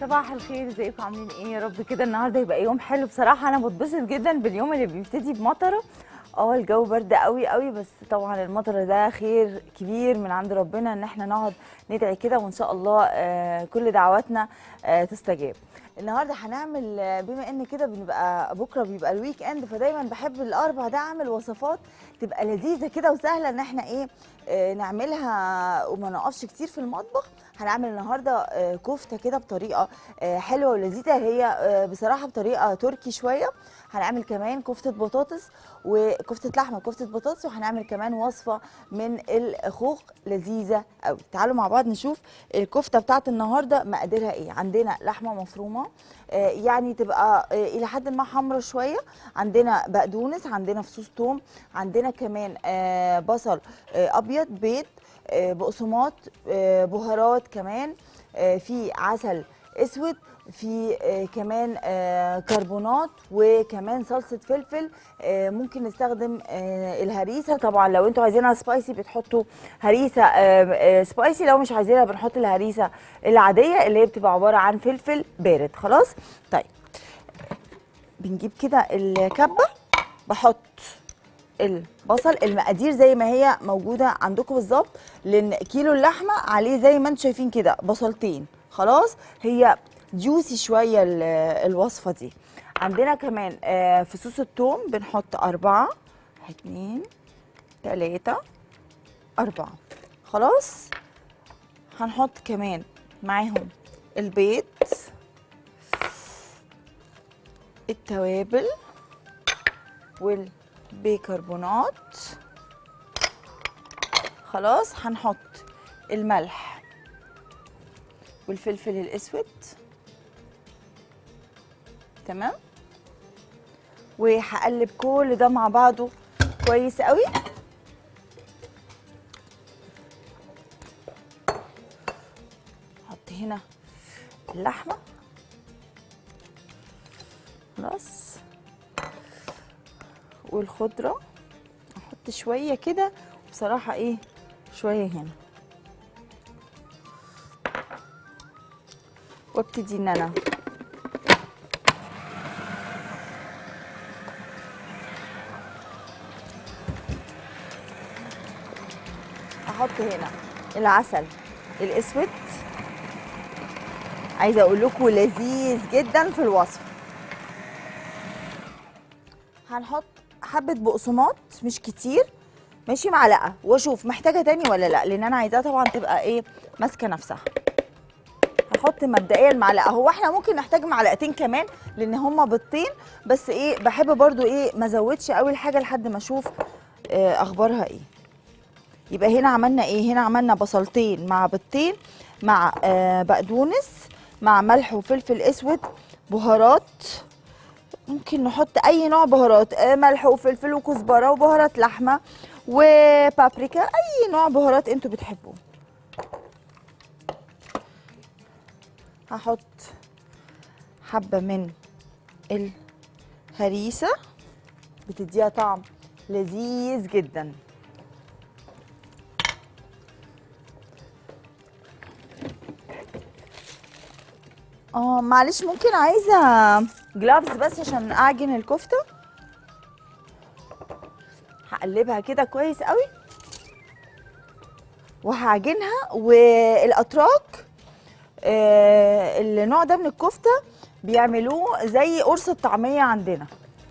صباح الخير ازيكم عاملين ايه يا رب كده النهارده يبقى يوم حلو بصراحه انا بتبسط جدا باليوم اللي بيبتدي بمطره اه الجو برد قوي قوي بس طبعا المطر ده خير كبير من عند ربنا ان احنا نقعد ندعي كده وان شاء الله آه، كل دعواتنا آه، تستجاب النهارده هنعمل آه، بما ان كده بنبقى بكره بيبقى الويك اند فدايما بحب الاربع ده اعمل وصفات تبقى لذيذه كده وسهله ان احنا ايه آه، نعملها وما نقفش كتير في المطبخ هنعمل النهارده آه، كفته كده بطريقه آه، حلوه ولذيذه هي آه، بصراحه بطريقه تركي شويه هنعمل كمان كفته بطاطس وكفته لحمه كفته بطاطس وهنعمل كمان وصفه من الخوخ لذيذه قوي تعالوا مع بعض نشوف الكفته بتاعت النهارده مقاديرها ايه عندنا لحمه مفرومه آه، يعني تبقى آه، الى حد ما حمرا شويه عندنا بقدونس عندنا فصوص توم عندنا كمان آه، بصل آه، ابيض بيض آه، بقسماط آه، بهارات كمان آه، في عسل اسود في آه، كمان آه، كربونات وكمان صلصه فلفل آه، ممكن نستخدم آه، الهريسه طبعا لو انتوا عايزينها سبايسي بتحطوا هريسه آه، آه، سبايسي لو مش عايزينها بنحط الهريسه العاديه اللي هي بتبقى عباره عن فلفل بارد خلاص طيب بنجيب كده الكبه بحط البصل المقادير زي ما هي موجوده عندكم بالظبط لان كيلو اللحمه عليه زي ما انتم شايفين كده بصلتين خلاص هي جوسي شويه ال- الوصفه دي عندنا كمان آه، في صوص الثوم بنحط أربعة اتنين تلاتة أربعة خلاص هنحط كمان معاهم البيض التوابل والبيكربونات خلاص هنحط الملح والفلفل الاسود تمام وهقلب كل ده مع بعضه كويس قوي احط هنا اللحمه خلاص والخضره احط شويه كده بصراحه ايه شويه هنا وابتدي ان انا احط هنا العسل الاسود عايزه اقول لكم لذيذ جدا في الوصفه هنحط حبه بقسماط مش كتير ماشي معلقه واشوف محتاجه تاني ولا لا لان انا عايزاها طبعا تبقى ايه ماسكه نفسها هحط مبدئيا معلقه هو احنا ممكن نحتاج معلقتين كمان لان هما بيضتين بس ايه بحب برضو ايه ما ازودش قوي الحاجه لحد ما اشوف آه اخبارها ايه يبقى هنا عملنا ايه هنا عملنا بصلتين مع بيضتين مع آه بقدونس مع ملح وفلفل اسود بهارات ممكن نحط اي نوع بهارات آه ملح وفلفل وكزبره وبهارات لحمه وبابريكا اي نوع بهارات انتوا بتحبوه هحط حبه من الهريسه بتديها طعم لذيذ جدا اه معلش ممكن عايزه جلافز بس عشان اعجن الكفته هقلبها كده كويس قوي وهعجنها والاتراك آه النوع ده من الكفته بيعملوه زي قرص الطعميه عندنا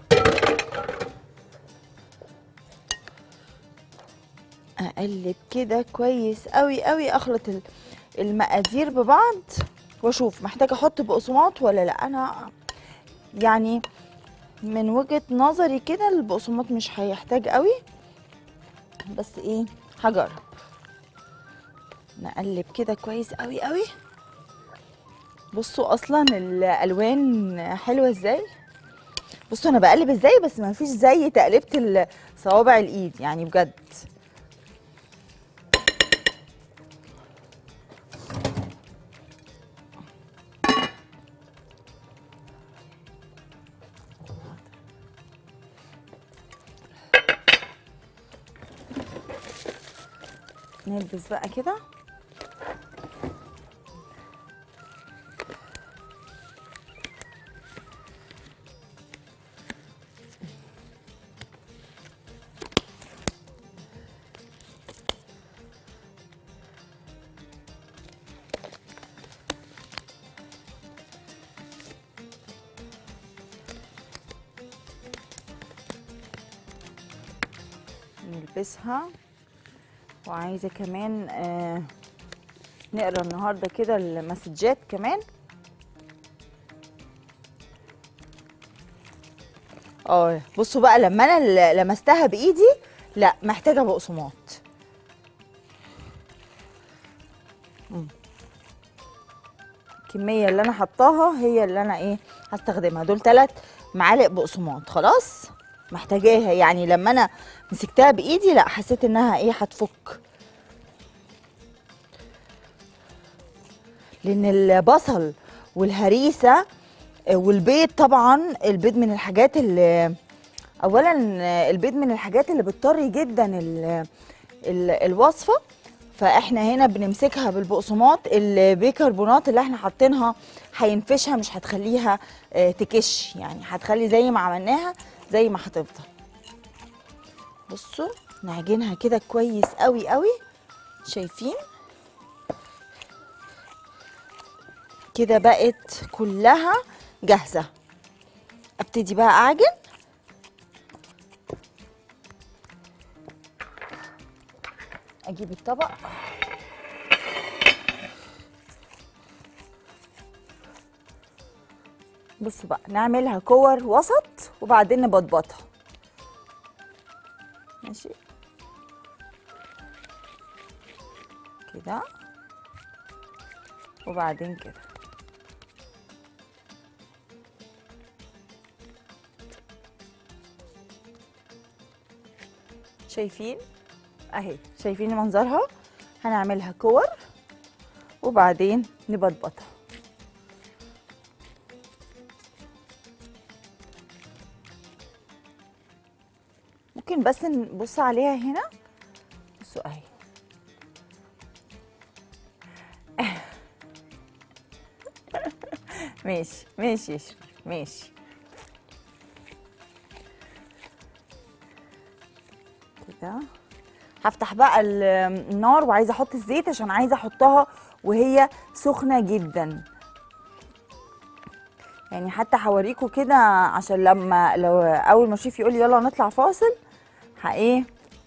اقلب كده كويس قوي قوي اخلط ال- المقادير ببعض واشوف محتاجه احط بقسماط ولا لا انا يعني من وجهه نظري كده البقسماط مش هيحتاج قوي بس ايه هجرب نقلب كده كويس قوي قوي بصوا اصلا الالوان حلوه ازاي بصوا انا بقلب ازاي بس ما فيش زي تقلبه ال- صوابع الايد يعني بجد نلبس بقى كده نخبزها وعايزه كمان آه نقرا النهارده كده المسجات كمان اه بصوا بقى لما انا ل- لمستها بايدي لا محتاجه بقسماط مم. الكميه اللي انا حطاها هي اللي انا ايه هستخدمها دول ثلاث معالق بقسماط خلاص محتاجاها يعني لما انا مسكتها بايدي لا حسيت انها ايه هتفك لان البصل والهريسه والبيض طبعا البيض من الحاجات اللي اولا البيض من الحاجات اللي بتطري جدا ال ال الوصفه فاحنا هنا بنمسكها بالبقسماط البيكربونات اللي احنا حاطينها هينفشها مش هتخليها آه، تكش يعني هتخلي زي ما عملناها زي ما هتفضل بصوا نعجنها كده كويس قوي قوي شايفين كده بقت كلها جاهزه ابتدي بقى اعجن اجيب الطبق بصوا بقى نعملها كور وسط وبعدين نبطبطها ماشي كده وبعدين كده شايفين اهي شايفين منظرها هنعملها كور وبعدين نبطبطها ممكن بس نبص عليها هنا بصوا اهي ماشي ماشي يا شريف ماشي كده هفتح بقى ال- النار وعايزه احط الزيت عشان عايزه احطها وهي سخنه جدا يعني حتى هوريكم كده عشان لما لو اول ما الشيف يقول لي يلا نطلع فاصل ها ايه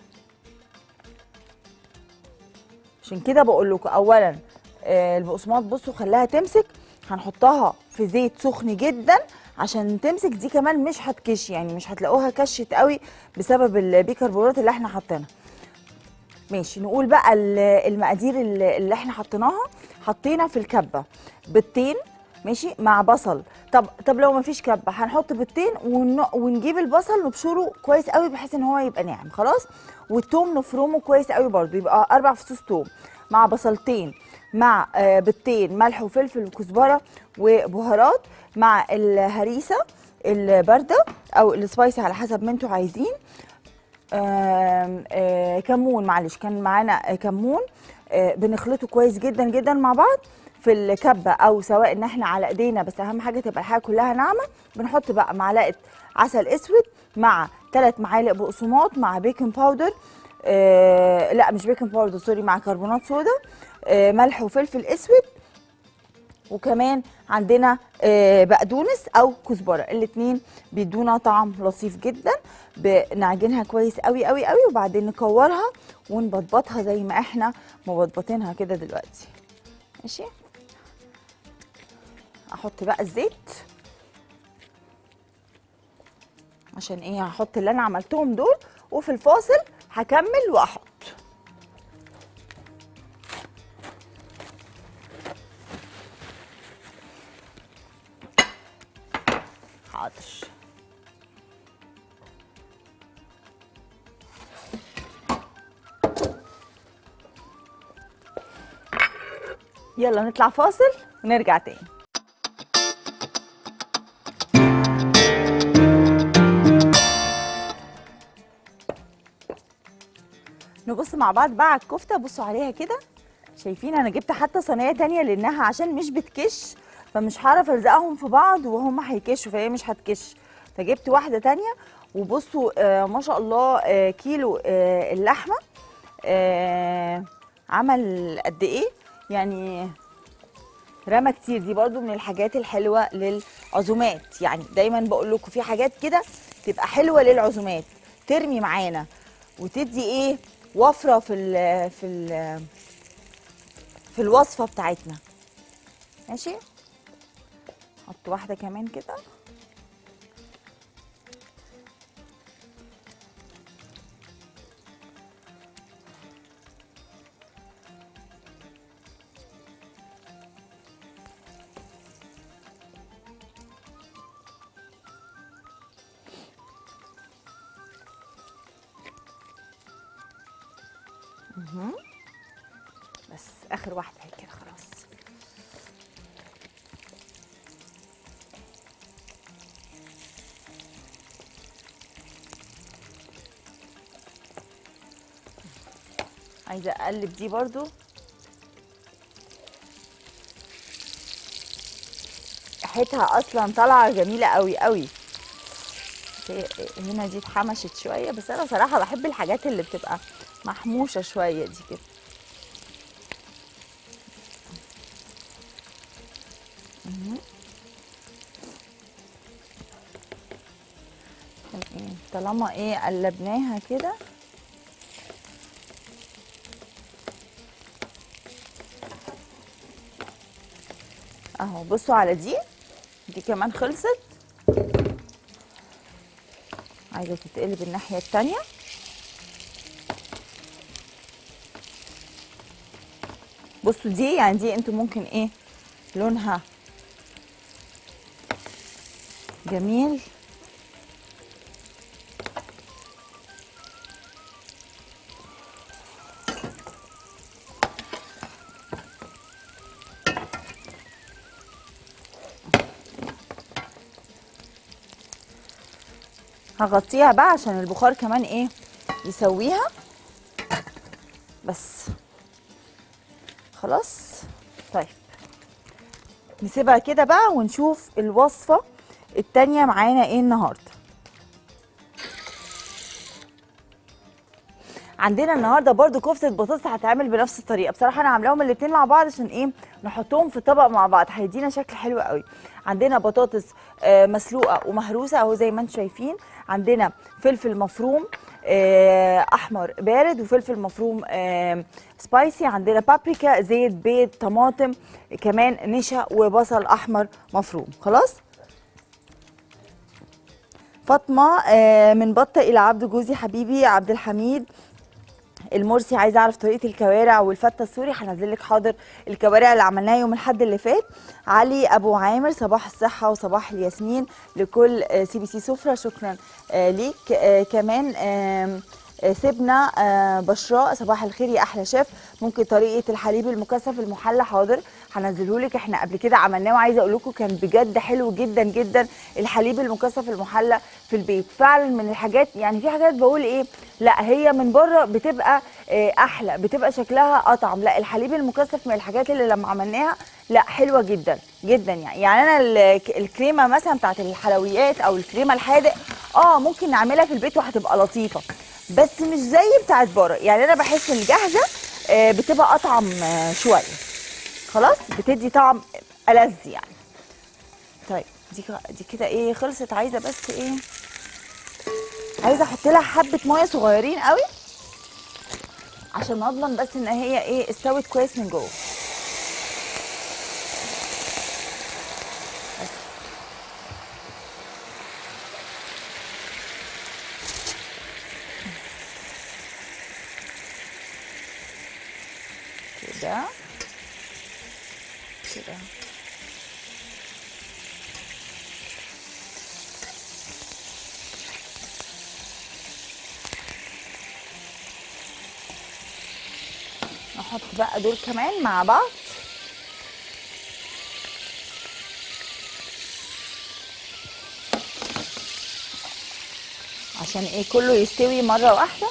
عشان كده بقول لكم اولا آه، البقسماط بصوا خليها تمسك هنحطها في زيت سخن جدا عشان تمسك دي كمان مش هتكش يعني مش هتلاقوها كشت قوي بسبب البيكربونات اللي احنا حاطينها ماشي نقول بقى ال- المقادير اللي اللي احنا حطيناها حطينا في الكبه بيضتين ماشي مع بصل طب طب لو مفيش كبه هنحط بيضتين ون... ونجيب البصل نبشره كويس قوي بحيث ان هو يبقى ناعم خلاص والثوم نفرمه كويس قوي برضو يبقى اربع فصوص ثوم مع بصلتين مع آه، بيضتين ملح وفلفل وكزبره وبهارات مع الهريسه البارده او السبايسي على حسب ما انتوا عايزين آم، آه، كمون معلش كان معانا آه، كمون آه، بنخلطه كويس جدا جدا مع بعض في الكبه او سواء ان احنا على ايدينا بس اهم حاجه تبقى الحاجه كلها ناعمه بنحط بقى معلقه عسل اسود مع ثلاث معالق بقسماط مع بيكنج باودر آه لا مش بيكنج باودر سوري مع كربونات صودا آه ملح وفلفل اسود وكمان عندنا آه، بقدونس او كزبره الاثنين بيدونا طعم لطيف جدا بنعجنها كويس قوي قوي قوي وبعدين نكورها ونبطبطها زي ما احنا مبطبطينها كده دلوقتي ماشي احط بقى الزيت عشان ايه هحط اللي انا عملتهم دول وفي الفاصل هكمل واحط حاضر يلا نطلع فاصل ونرجع تاني نبص مع بعض بقى على الكفته بصوا عليها كده شايفين انا جبت حتى صينيه تانية لانها عشان مش بتكش فمش هعرف الزقهم في بعض وهم هيكشوا فهي مش هتكش فجبت واحده تانية وبصوا آه ما شاء الله آه كيلو آه اللحمه آه عمل قد ايه يعني رمى كتير دي برضو من الحاجات الحلوه للعزومات يعني دايما بقول لكم في حاجات كده تبقى حلوه للعزومات ترمي معانا وتدي ايه وفره في ال في ال في الوصفه بتاعتنا ماشي حط واحده كمان كده مهم. بس اخر واحده هي كده خلاص عايزه اقلب دي برضو ريحتها اصلا طالعه جميله قوي قوي هي- هنا دي اتحمشت شويه بس انا صراحه بحب الحاجات اللي بتبقى محموشه شويه دي كده مهم. عشان ايه طالما ايه قلبناها كده اهو بصوا على دي دي كمان خلصت عايزه تتقلب الناحيه التانيه بصوا دي يعني دي انتوا ممكن ايه لونها جميل هغطيها بقى عشان البخار كمان ايه يسويها بس خلاص طيب نسيبها كده بقى ونشوف الوصفة التانية معانا ايه النهاردة عندنا النهارده برضو كفته بطاطس هتعمل بنفس الطريقه بصراحه انا عاملاهم الاتنين مع بعض عشان ايه نحطهم في طبق مع بعض هيدينا شكل حلو قوي عندنا بطاطس آه، مسلوقه ومهروسه اهو زي ما انتم شايفين عندنا فلفل مفروم آه، احمر بارد وفلفل مفروم آه، سبايسي عندنا بابريكا زيت بيض طماطم كمان نشا وبصل احمر مفروم خلاص فاطمه آه، من بطه الى عبد جوزي حبيبي عبد الحميد المرسي عايزه اعرف طريقه الكوارع والفته السوري هنزل لك حاضر الكوارع اللي عملناها يوم الاحد اللي فات علي ابو عامر صباح الصحه وصباح الياسمين لكل آه، سي بي سي سفره شكرا آه، ليك آه، كمان آم، آه، سيبنا آه، بشراء صباح الخير يا احلى شيف ممكن طريقه الحليب المكثف المحلى حاضر هنزله لك احنا قبل كده عملناه وعايزه اقول لكم كان بجد حلو جدا جدا الحليب المكثف المحلى في البيت فعلا من الحاجات يعني في حاجات بقول ايه لا هي من بره بتبقى آه، احلى بتبقى شكلها اطعم لا الحليب المكثف من الحاجات اللي لما عملناها لا حلوه جدا جدا يعني يعني انا ال- الكريمه مثلا بتاعت الحلويات او الكريمه الحادق اه ممكن نعملها في البيت وهتبقى لطيفه بس مش زي بتاعت بره يعني انا بحس الجاهزه آه، بتبقى اطعم آه، شويه خلاص بتدي طعم ألذ يعني طيب دي ك- دي كده ايه خلصت عايزه بس ايه عايزه احط لها حبه ميه صغيرين قوي عشان اضمن بس ان هي ايه استوت كويس من جوه بس. كده كده نحط بقى دول كمان مع بعض عشان ايه كله يستوي مره واحده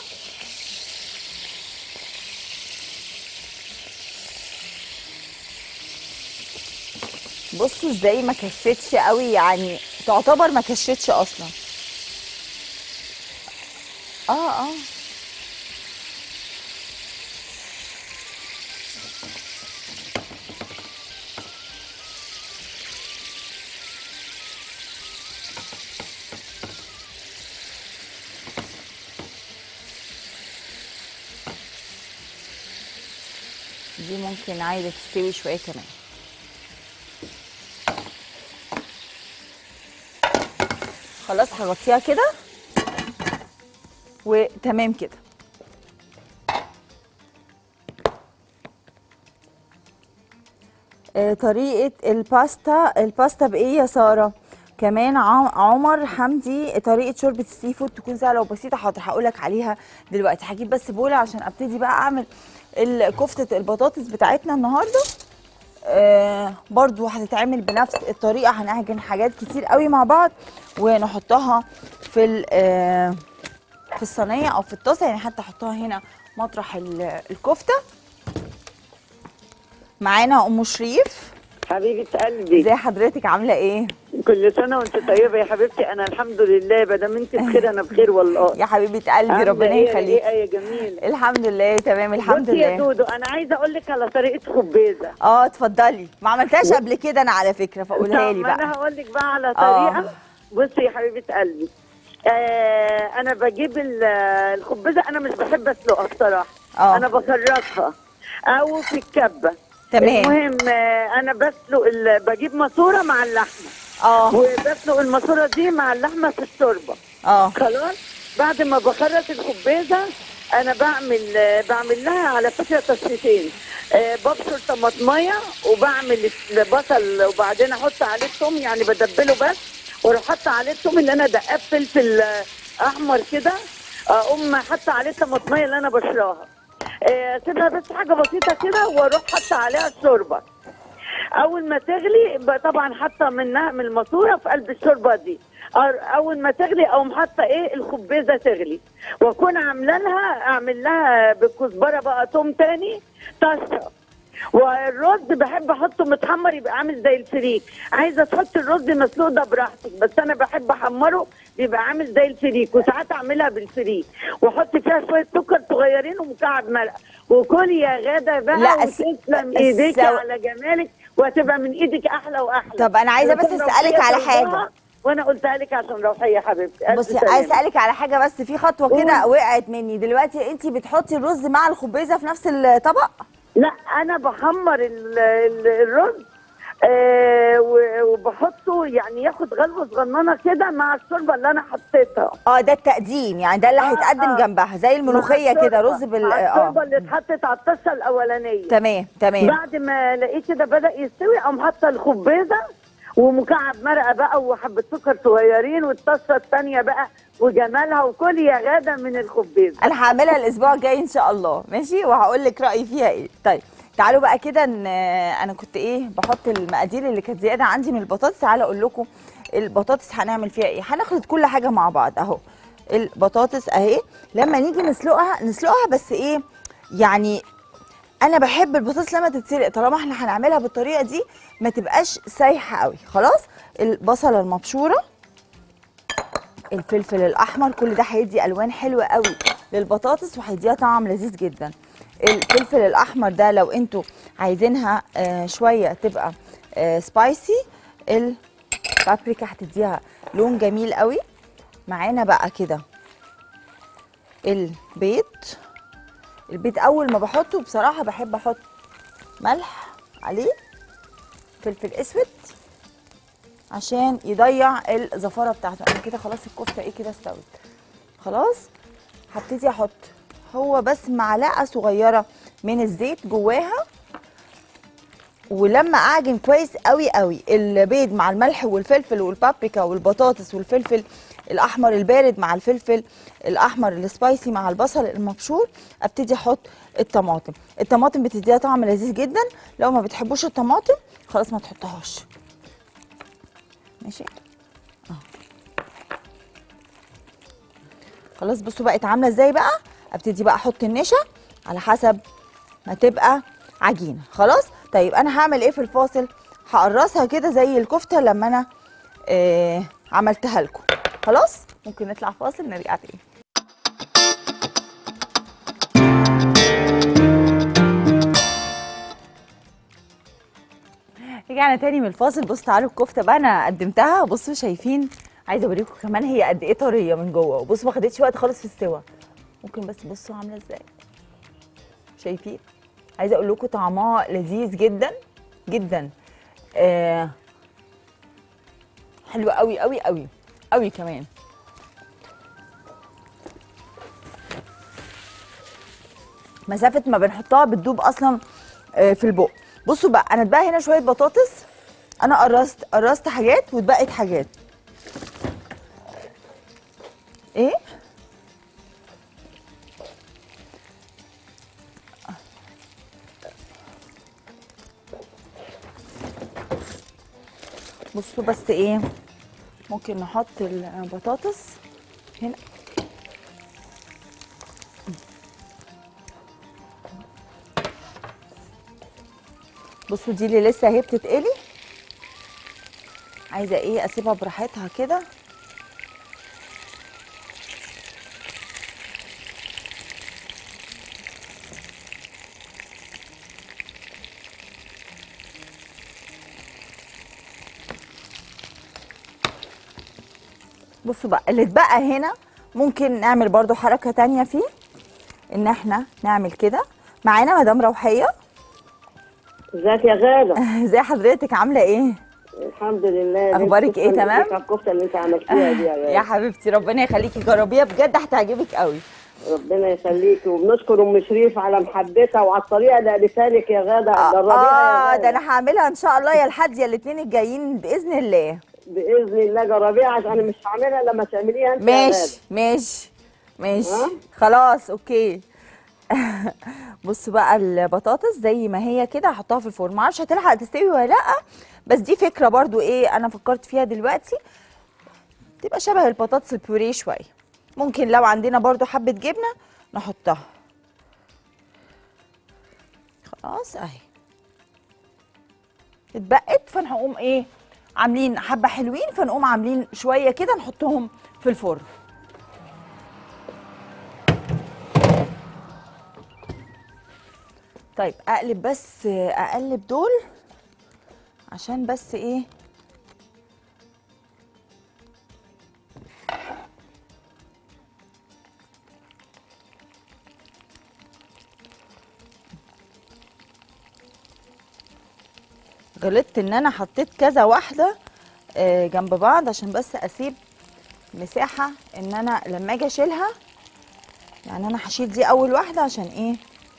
بصوا ازاي ما كشتش قوي يعني تعتبر ما كشتش اصلا اه اه دي ممكن عايزه تستوي شويه كمان خلاص هغطيها كده وتمام كده آه، طريقة الباستا الباستا بإيه يا سارة؟ كمان عم- عمر حمدي طريقة شوربة السي فود تكون سهلة وبسيطة حاضر هقولك عليها دلوقتي هجيب بس بولة عشان ابتدي بقى اعمل ال- كفتة البطاطس بتاعتنا النهاردة آه برضو هتتعمل بنفس الطريقة هنعجن حاجات كتير قوي مع بعض ونحطها في ال- آه في الصينية او في الطاسة يعني حتى احطها هنا مطرح ال- الكفتة معانا ام شريف حبيبة قلبي ازي حضرتك عامله ايه كل سنة وانت طيبة يا حبيبتي أنا الحمد لله ما دام انت بخير أنا بخير والله يا حبيبه قلبي عاملة ربنا إيه يخليك ايه يا جميل الحمد لله تمام الحمد بصي يا لله دودو أنا عايزة أقول لك على طريقة خبيزة اه اتفضلي ما عملتهاش قبل كده انا على فكره فقولها طب لي ما أنا بقى هقول لك بقى على آه. طريقة بصي يا حبيبة قلبي آه أنا بجيب ال- الخبزة أنا مش بحب أسلقها بصراحة اه أنا بخرطها أو في الكبة تمام المهم آه أنا بسلق ال- بجيب ماسورة مع اللحمة اه وبسلق الماسورة دي مع اللحمة في الشوربة اه خلاص بعد ما بخرط الخبيزه انا بعمل بعمل لها على فكره تصفيتين آه، ببشر طماطميه وبعمل البصل وبعدين احط عليه الثوم يعني بدبله بس واروح حاطه عليه الثوم اللي انا دقاه فلفل آه، احمر كده اقوم حاطه عليه الطماطميه اللي انا بشراها آه، اسيبها بس حاجه بسيطه كده واروح حاطه عليها الشوربه اول ما تغلي بقى طبعا حاطه منها من الماسوره في قلب الشوربه دي أر- اول ما تغلي اقوم حاطه ايه الخبيزه تغلي واكون عامله لها اعمل لها بالكزبره بقى توم تاني طشه والرز بحب احطه متحمر يبقى عامل زي الفريك عايزه تحط الرز مسلوق ده براحتك بس انا بحب احمره بيبقى عامل زي الفريك وساعات اعملها بالفريك واحط فيها شويه سكر صغيرين ومكعب مرقه وكلي يا غاده بقى لا، الس- وتسلم ايديك السو- على جمالك وهتبقى من ايدك احلى واحلى طب أنا عايزة بس عشان أسألك روحية على طلبها، حاجة. وانا قلتها لك عشان روحيه حبيبتي ألف بصي سلامة. عايز اسالك على حاجه بس في خطوه كده قول. وقعت مني دلوقتي انت بتحطي الرز مع الخبيزه في نفس الطبق لا انا بحمر ال- ال- الرز آه و- وبحطه يعني ياخد غلوه صغننه كده مع الشوربه اللي انا حطيتها اه ده التقديم يعني ده اللي آه، هيتقدم آه. جنبها زي الملوخيه مع كده الشوربة. رز بال مع الشوربه اه اللي اتحطت على الطشه الاولانيه تمام تمام بعد ما لقيت كده بدا يستوي اقوم حاطه الخبيزه ومكعب مرقه بقى وحبه سكر صغيرين والطشه الثانيه بقى وجمالها وكل يا غاده من الخبيزه انا هعملها الاسبوع الجاي ان شاء الله ماشي وهقول لك رايي فيها ايه طيب تعالوا بقى كده ان انا كنت ايه بحط المقادير اللي كانت زياده عندي من البطاطس تعالوا اقول لكم البطاطس هنعمل فيها ايه هنخلط كل حاجه مع بعض اهو البطاطس اهي لما نيجي نسلقها نسلقها بس ايه يعني انا بحب البطاطس لما تتسلق طالما احنا هنعملها بالطريقه دي ما تبقاش سايحه قوي خلاص البصله المبشوره الفلفل الاحمر كل ده هيدي الوان حلوه قوي للبطاطس وهيديها طعم لذيذ جدا الفلفل الاحمر ده لو انتوا عايزينها آه شويه تبقى آه سبايسي البابريكا هتديها لون جميل قوي معانا بقى كده البيض البيض اول ما بحطه بصراحه بحب احط ملح عليه فلفل اسود عشان يضيع الزفاره بتاعته انا كده خلاص الكفته ايه كده استوت خلاص هبتدي احط هو بس معلقه صغيره من الزيت جواها ولما اعجن كويس قوي قوي البيض مع الملح والفلفل والبابريكا والبطاطس والفلفل الاحمر البارد مع الفلفل الاحمر السبايسي مع البصل المبشور ابتدي احط الطماطم الطماطم بتديها طعم لذيذ جدا لو ما بتحبوش الطماطم خلاص ما تحطهاش ماشي اه خلاص بصوا بقت عامله ازاي بقى ابتدي بقى احط النشا على حسب ما تبقى عجينه خلاص طيب انا هعمل ايه في الفاصل هقرصها كده زي الكفته لما انا آه عملتها لكم خلاص ممكن نطلع فاصل نرجع تاني رجعنا تاني من الفاصل بصوا تعالوا الكفته بقى انا قدمتها بصوا شايفين عايزه اوريكم كمان هي قد ايه طريه من جوه وبصوا ما خدتش وقت خالص في السوا ممكن بس بصوا عامله ازاي شايفين عايزه اقول لكم طعمها لذيذ جدا جدا آه حلو قوي قوي قوي قوي كمان مسافه ما بنحطها بتدوب اصلا آه، في البق بصوا بقى انا اتبقى هنا شويه بطاطس انا قرصت قرصت حاجات واتبقت حاجات ايه بصوا بس ايه ممكن نحط البطاطس هنا بصوا دي اللي لسه اهي بتتقلي عايزه ايه اسيبها براحتها كده بصوا بقى اللي اتبقى هنا ممكن نعمل برضو حركة تانية فيه ان احنا نعمل كده معانا مدام روحية ازيك يا غاده ازي حضرتك عاملة ايه الحمد لله أخبارك إيه، تمام؟ الكفته اللي انت عملتيها دي يا يا غاده حبيبتي ربنا يخليكي جربيها بجد هتعجبك قوي ربنا يخليكي وبنشكر ام شريف على محبتها وعلى الطريقه اللي قالتها لك يا غاده جربيها اه يا ده غاده انا هعملها ان شاء الله يا الحد يا الاثنين الجايين باذن الله باذن الله جربيها عشان انا مش هعملها لما تعمليها انت يا ماشي غادة. ماشي ماشي ها؟ خلاص اوكي بصوا بقى البطاطس زي ما هي كده هحطها في الفرن معرفش هتلحق تستوي ولا لا بس دي فكره برضو ايه انا فكرت فيها دلوقتي تبقى شبه البطاطس البوريه شويه ممكن لو عندنا برضو حبه جبنه نحطها خلاص اهي اتبقت فنقوم ايه عاملين حبه حلوين فنقوم عاملين شويه كده نحطهم في الفرن طيب اقلب بس اقلب دول عشان بس ايه غلطت ان انا حطيت كذا واحده آه، جنب بعض عشان بس اسيب مساحه ان انا لما اجي اشيلها يعني انا هشيل دي اول واحده عشان ايه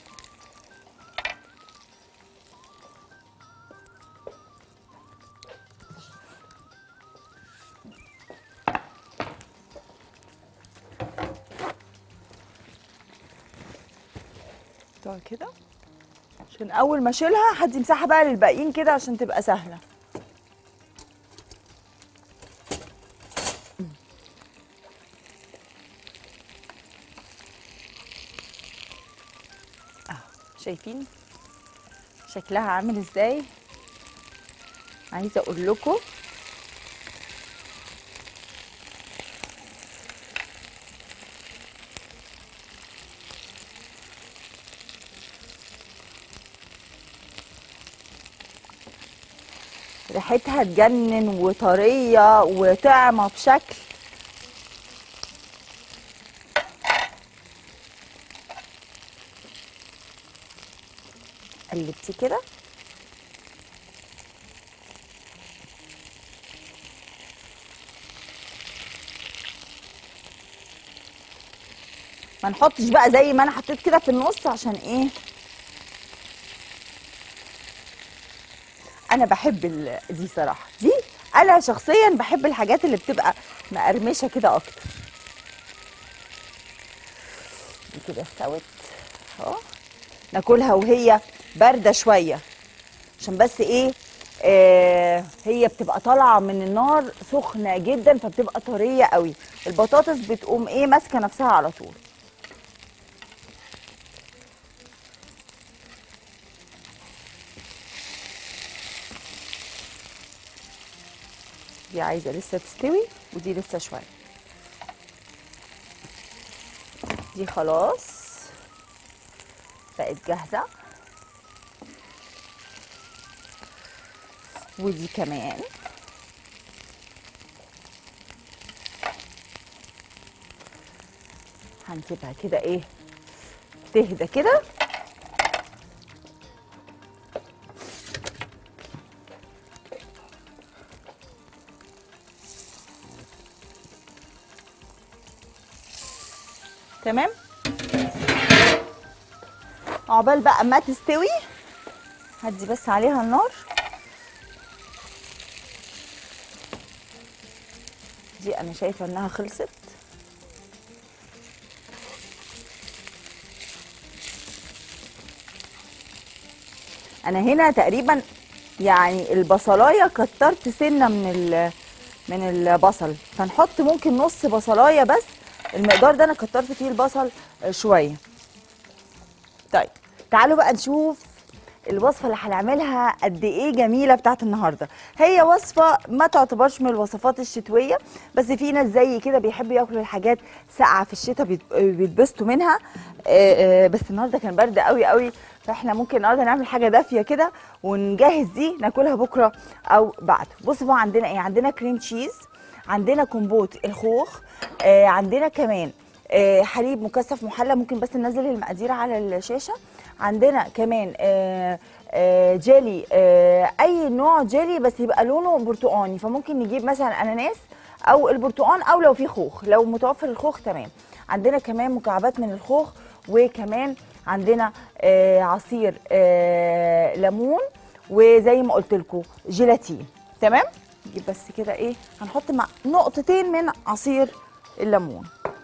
طيب كده عشان اول ما اشيلها هدي مساحه بقى للباقيين كده عشان تبقى سهله اهو شايفين شكلها عامل ازاي عايزه اقول لكم ريحتها تجنن وطريه وطعمه بشكل قلبتي كده ما نحطش بقى زي ما انا حطيت كده في النص عشان ايه انا بحب ال- دي صراحه دي انا شخصيا بحب الحاجات اللي بتبقى مقرمشه كده اكتر دي كده استوت اهو ناكلها وهي بارده شويه عشان بس ايه آه هي بتبقى طالعه من النار سخنه جدا فبتبقى طريه قوي البطاطس بتقوم ايه ماسكه نفسها على طول دي عايزه لسه تستوي ودي لسه شويه دي خلاص بقت جاهزه ودي كمان هنسيبها كده ايه تهدى كده تمام عقبال بقى ما تستوي هدي بس عليها النار دي انا شايفه انها خلصت انا هنا تقريبا يعني البصلايه كترت سنه من ال من البصل فنحط ممكن نص بصلايه بس المقدار ده انا كترت فيه البصل آه، شويه طيب تعالوا بقى نشوف الوصفه اللي هنعملها قد ايه جميله بتاعت النهارده هي وصفه ما تعتبرش من الوصفات الشتويه بس في ناس زي كده بيحبوا ياكلوا الحاجات ساقعه في الشتاء بيت- بيتبسطوا منها آه، آه، بس النهارده كان برد قوي قوي فاحنا ممكن النهارده نعمل حاجه دافيه كده ونجهز دي ناكلها بكره او بعده بصوا بقى عندنا ايه عندنا كريم تشيز عندنا كومبوت الخوخ آه عندنا كمان آه حليب مكثف محلى ممكن بس ننزل المقادير على الشاشه عندنا كمان آه آه جيلي آه اي نوع جيلي بس يبقى لونه برتقاني فممكن نجيب مثلا اناناس او البرتقان او لو في خوخ لو متوفر الخوخ تمام عندنا كمان مكعبات من الخوخ وكمان عندنا آه عصير آه ليمون وزي ما قلت لكم جيلاتين تمام نجيب بس كده ايه هنحط مع نقطتين من عصير الليمون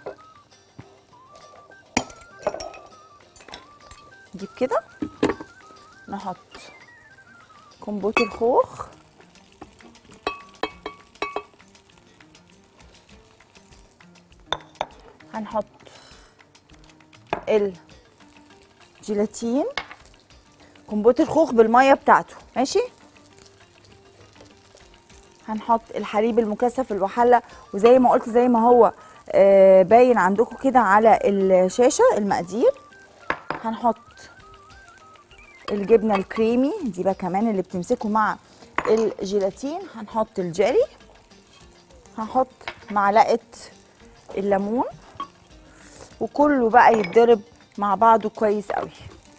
نجيب كده نحط كمبوت الخوخ هنحط الجيلاتين كمبوت الخوخ بالميه بتاعته ماشي هنحط الحليب المكثف الوحله وزي ما قلت زي ما هو آه، باين عندكم كده على الشاشه المقادير هنحط الجبنه الكريمي دي بقى كمان اللي بتمسكه مع الجيلاتين هنحط الجيلي هنحط معلقه الليمون وكله بقى يتضرب مع بعضه كويس قوي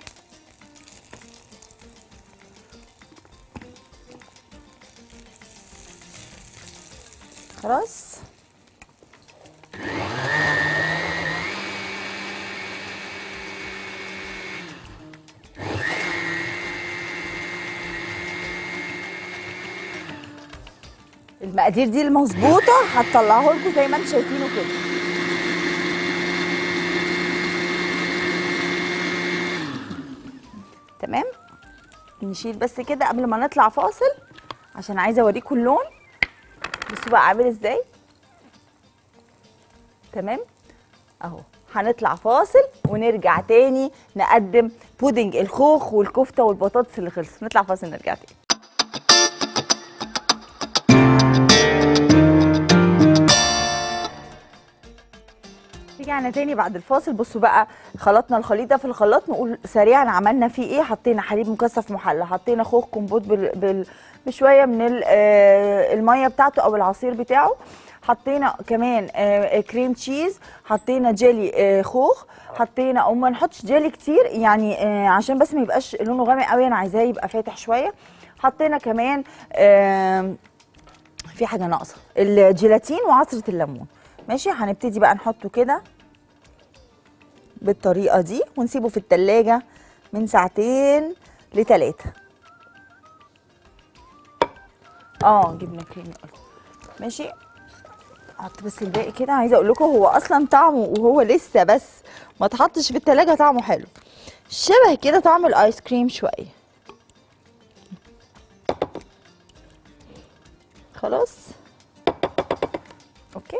خلاص المقادير دي المظبوطه هتطلعه لكم زي ما انتم شايفينه كده تمام نشيل بس كده قبل ما نطلع فاصل عشان عايزه اوريكم اللون بصوا بقى عامل ازاي تمام اهو هنطلع فاصل ونرجع تاني نقدم بودنج الخوخ والكفته والبطاطس اللي خلصت نطلع فاصل نرجع تاني رجعنا تاني بعد الفاصل بصوا بقى خلطنا الخليط ده في الخلاط نقول سريعا عملنا فيه ايه حطينا حليب مكثف محلى حطينا خوخ كومبوت بال... بال... بشويه من ال- آه، الميه بتاعته او العصير بتاعه حطينا كمان آه، كريم تشيز حطينا جيلي آه، خوخ حطينا او ما نحطش جيلي كتير يعني آه، عشان بس ما يبقاش لونه غامق قوي انا عايزاه يبقى فاتح شويه حطينا كمان آم، في حاجه ناقصه الجيلاتين وعصره الليمون ماشي هنبتدي بقى نحطه كده بالطريقه دي ونسيبه في التلاجة من ساعتين لتلاتة اه جبنه كريمي قلت ماشي احط بس الباقي كده عايزه اقول لكم هو اصلا طعمه وهو لسه بس ما اتحطش في التلاجة طعمه حلو شبه كده طعم الايس كريم شويه خلاص اوكي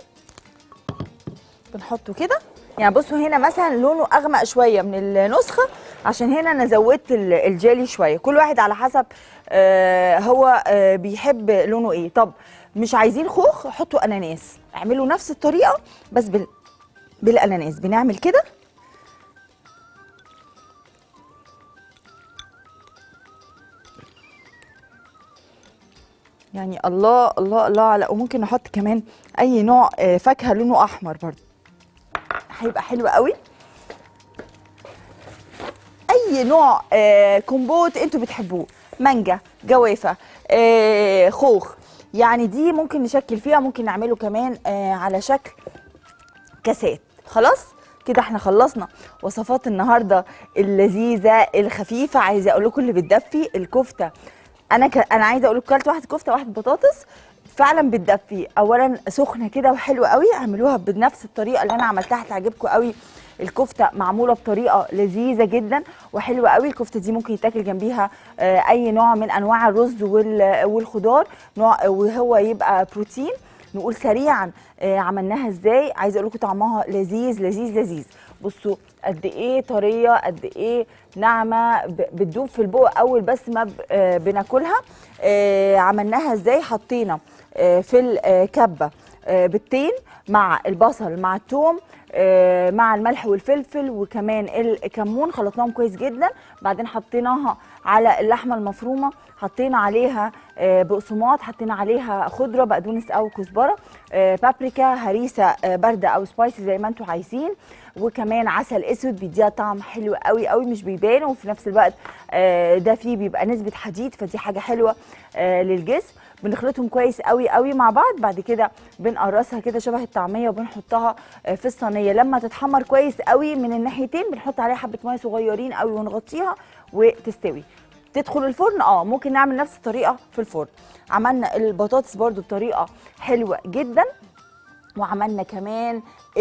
بنحطه كده يعني بصوا هنا مثلا لونه اغمق شويه من النسخه عشان هنا انا زودت ال- الجيلي شويه كل واحد على حسب آه هو آه بيحب لونه ايه طب مش عايزين خوخ حطوا اناناس اعملوا نفس الطريقه بس بال بالاناناس بنعمل كده يعني الله الله الله على وممكن نحط كمان اي نوع آه، فاكهه لونه احمر برضه هيبقى حلو قوي اي نوع آه، كومبوت انتوا بتحبوه مانجا جوافه آه، خوخ يعني دي ممكن نشكل فيها ممكن نعمله كمان آه، على شكل كاسات خلاص كده احنا خلصنا وصفات النهارده اللذيذه الخفيفه عايزه اقول لكم اللي بتدفي الكفته انا ك... انا عايزه اقول لكم كلت واحده كفته واحده بطاطس فعلا بتدفي اولا سخنه كده وحلوه قوي اعملوها بنفس الطريقه اللي انا عملتها هتعجبكم قوي الكفته معموله بطريقه لذيذه جدا وحلوه قوي الكفته دي ممكن يتاكل جنبيها آه، اي نوع من انواع الرز وال- والخضار نوع وهو يبقى بروتين نقول سريعا آه، عملناها ازاي عايزه اقول لكم طعمها لذيذ لذيذ لذيذ بصوا قد ايه طريه قد ايه ناعمه ب- بتدوب في البق اول بس ما ب- آه، بناكلها آه، عملناها ازاي حطينا آه، في الكبه آه، بالتين مع البصل مع الثوم آه، مع الملح والفلفل وكمان الكمون خلطناهم كويس جدا بعدين حطيناها على اللحمه المفرومه حطينا عليها آه، بقسماط حطينا عليها خضره بقدونس او كزبره آه، بابريكا هريسه آه، بارده او سبايسي زي ما انتم عايزين وكمان عسل اسود بيديها طعم حلو قوي قوي مش بيبان وفي نفس الوقت آه، ده فيه بيبقى نسبه حديد فدي حاجه حلوه آه، للجسم بنخلطهم كويس قوي قوي مع بعض بعد كده بنقرصها كده شبه الطعميه وبنحطها آه، في الصينيه لما تتحمر كويس قوي من الناحيتين بنحط عليها حبه ميه صغيرين قوي ونغطيها وتستوي تدخل الفرن اه ممكن نعمل نفس الطريقه في الفرن عملنا البطاطس برضو بطريقه حلوه جدا وعملنا كمان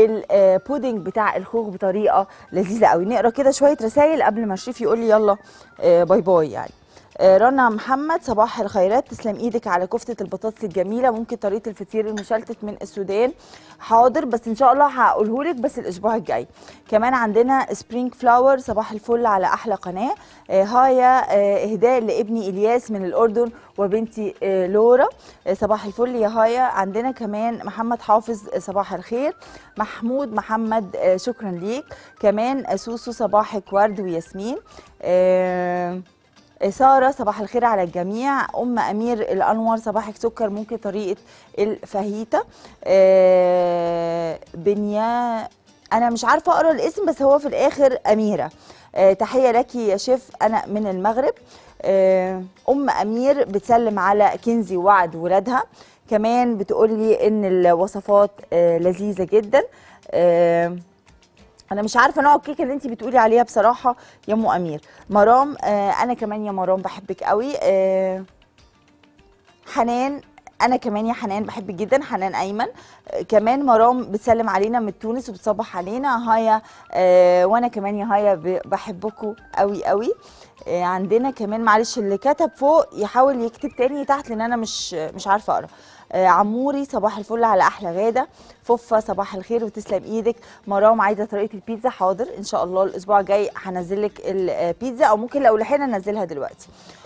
البودنج بتاع الخوخ بطريقه لذيذه قوي نقرا كده شويه رسائل قبل ما شريف يقول لي يلا آه، باي باي يعني آه، رنا محمد صباح الخيرات تسلم ايدك على كفته البطاطس الجميله ممكن طريقه الفطير المشلتت من السودان حاضر بس ان شاء الله هقوله لك بس الاسبوع الجاي كمان عندنا سبرينج فلاور صباح الفل على احلى قناه آه، هايا آه، اهداء لابني الياس من الاردن وبنتي آه، لورا آه، صباح الفل يا هايا عندنا كمان محمد حافظ آه، صباح الخير محمود محمد آه، شكرا ليك كمان آه، سوسو صباحك ورد وياسمين آه، سارة صباح الخير على الجميع أم أمير الأنور صباحك سكر ممكن طريقة الفاهيتا آه، بنيا أنا مش عارفة أقرأ الاسم بس هو في الآخر أميرة آه، تحية لك يا شيف أنا من المغرب آه، أم أمير بتسلم على كنزي وعد ولادها كمان بتقولي إن الوصفات آه، لذيذة جدا آه، انا مش عارفه نوع الكيكه اللي انت بتقولي عليها بصراحه يا ام امير مرام آه انا كمان يا مرام بحبك قوي آه حنان انا كمان يا حنان بحبك جدا حنان ايمن آه كمان مرام بتسلم علينا من تونس وبتصبح علينا هايا آه وانا كمان يا هايا ب- بحبكم قوي قوي آه عندنا كمان معلش اللي كتب فوق يحاول يكتب تاني تحت لان انا مش مش عارفه اقرا آه عموري صباح الفل على احلى غاده فوفا صباح الخير وتسلم ايدك مرام عايزه طريقه البيتزا حاضر ان شاء الله الاسبوع الجاي هنزل لك البيتزا او ممكن لو لحقنا ننزلها دلوقتي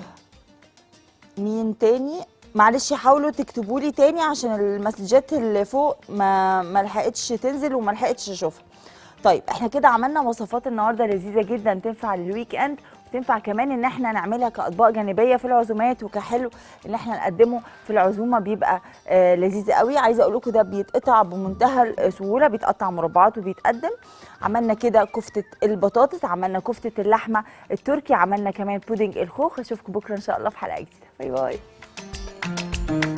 مين تاني معلش حاولوا تكتبوا لي تاني عشان المسجات اللي فوق ما ما لحقتش تنزل وما لحقتش اشوفها طيب احنا كده عملنا وصفات النهارده لذيذه جدا تنفع للويك اند وتنفع كمان ان احنا نعملها كاطباق جانبيه في العزومات وكحلو ان احنا نقدمه في العزومه بيبقى آه لذيذ قوي عايزه اقول لكم ده بيتقطع بمنتهى السهوله بيتقطع مربعات وبيتقدم عملنا كده كفته البطاطس عملنا كفته اللحمه التركي عملنا كمان بودنج الخوخ اشوفكم بكره ان شاء الله في حلقه جديده باي باي